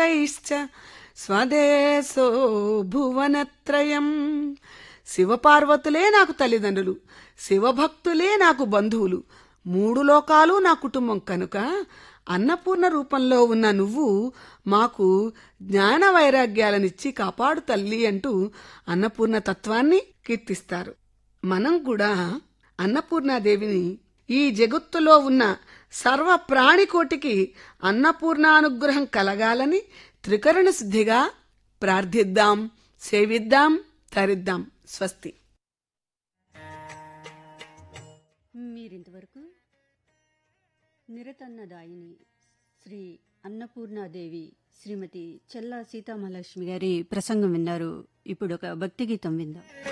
శివైశ్చ స్వదేశో భువనత్రయం శివపార్వతులే నాకు తల్లిదండ్రులు శివభక్తులే నాకు బంధువులు మూడు లోకాలు నా కుటుంబం కనుక అన్నపూర్ణ రూపంలో ఉన్న నువ్వు మాకు జ్ఞాన వైరాగ్యాలనిచ్చి కాపాడు తల్లి అంటూ అన్నపూర్ణ తత్వాన్ని కీర్తిస్తారు మనం కూడా అన్నపూర్ణాదేవిని ఈ జగత్తులో ఉన్న సర్వ ప్రాణికోటికి అన్నపూర్ణానుగ్రహం కలగాలని త్రికరణ శుద్ధిగా ప్రార్థిద్దాం సేవిద్దాం తరిద్దాం స్వస్తి మీరింతవరకు నిరతన్నదాయిని శ్రీ అన్నపూర్ణాదేవి శ్రీమతి చెల్లా సీతామహాలక్ష్మి గారి ప్రసంగం విన్నారు ఇప్పుడు ఒక భక్తి గీతం విందాం